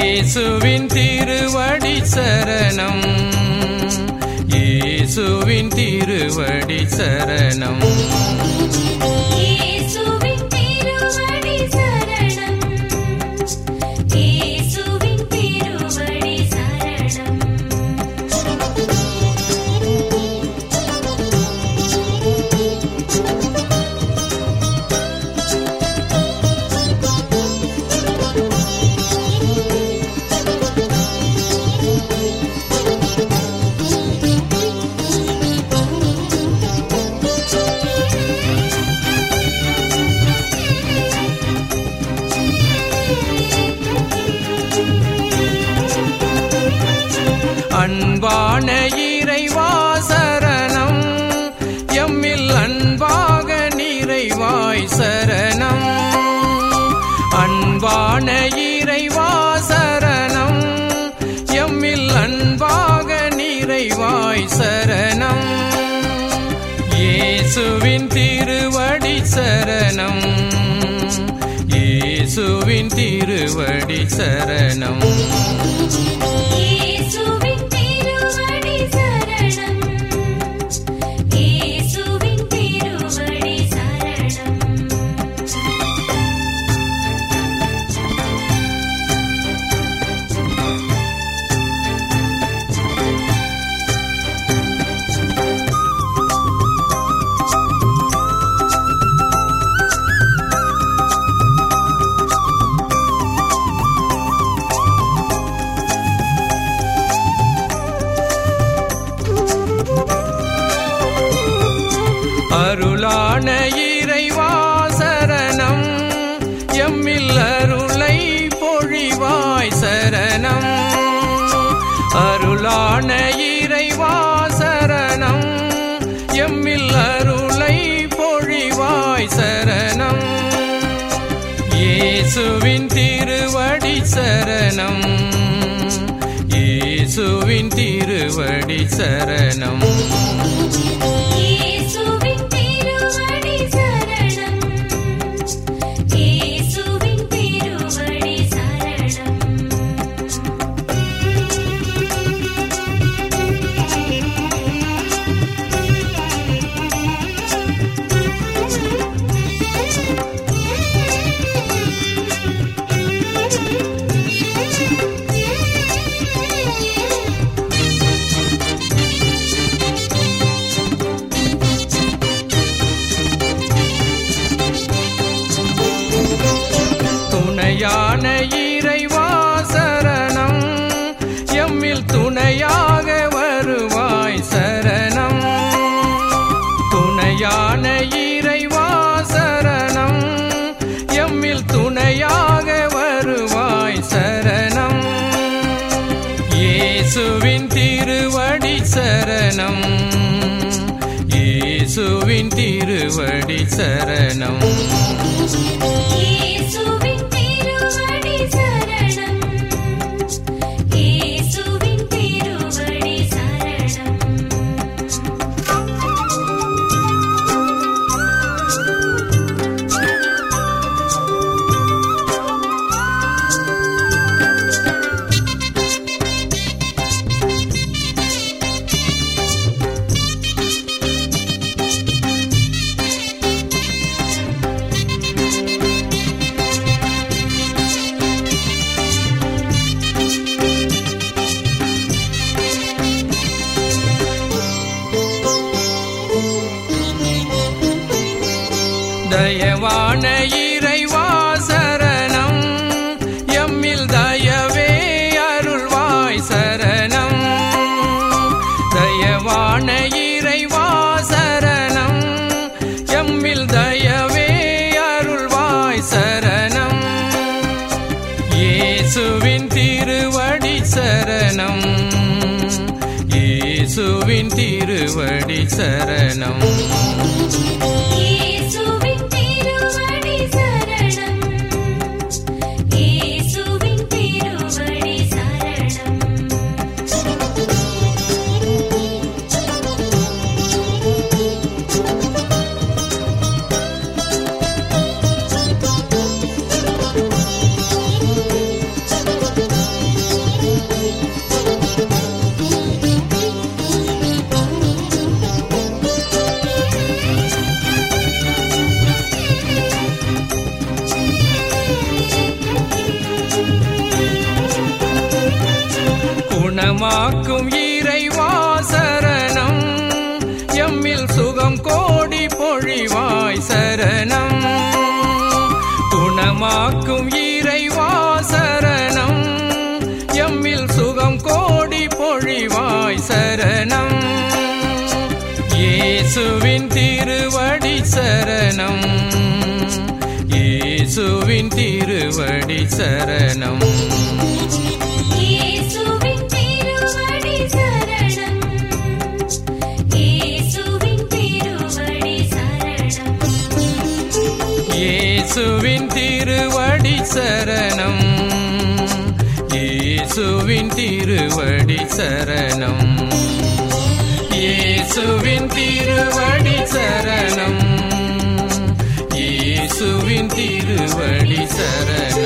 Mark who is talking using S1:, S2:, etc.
S1: இயேசுவின் திருவடி சரணம் இயேசுவின் திருவடி சரணம்
S2: இயேசுவின் திருவடி சரணம் இயேசுவின் திருவடி சரணம்
S1: அன்பான இறைவா சரணம் எம்மில் அன்பாக நிறைவாய் சரணம் அன்பான இறைவா சரணம் எம்மில் அன்பாக நிறைவாய் சரணம் இயேசுவின் திருவடி சரணம் இயேசுவின் திருவடி சரணம்
S2: இயேசுவின் திருவடி சரணம் இயேசுவின் திருவடி சரணம்
S1: அருளான இறைவா சரணம் எம்மில் அருளை பொழிவாய் சரணம் அருளான இறைவா சரணம் எம்மில் அருளை பொழிவாய் சரணம் இயேசுவின் திருவடி சரணம் இயேசுவின் திருவடி சரணம்
S2: இயேசுவின் திருவடி சரணம் இயேசுவின் திருவடி சரணம்
S1: துணையான இறைவா சரணம் எம்மில் துணையாக வருவாய் சரணம் துணையான இறைவா சரணம் எம்மில் துணையாக வருவாய் சரணம் இயேசுவின் திருவடி சரணம் இயேசுவின் திருவடி சரணம்
S2: இயேசுவின் திருவடி சரணம் இயேசுவின் திருவடி சரணம்
S1: தயவான இறைவா சரணம் எம்மில் தயவே அருள்வாய் சரணம் தயவான இறைவா சரணம் எம்மில் தயவே அருள்வாய் சரணம் இயேசுவின் திருவடி சரணம் இயேசுவின் திருவடி சரணம்
S2: இயேசுவின் திருவடி சரணம் இயேசுவின் திருவடி சரணம்
S1: சுகமாக்கும் இறைவா சரணம் எம்மில் சுகம் கோடி பொழிவாய் சரணம் இயேசுவின் திருவடி சரணம் இயேசுவின் திருவடி சரணம்
S2: இயேசுவின் திருவடி சரணம் இயேசுவின் திருவடி சரணம்
S1: இயேசுவின் திருவடி சரணம் இயேசுவின் திருவடி சரணம் இயேசுவின் திருவடி சரணம் இயேசுவின் திருவடி சரணம்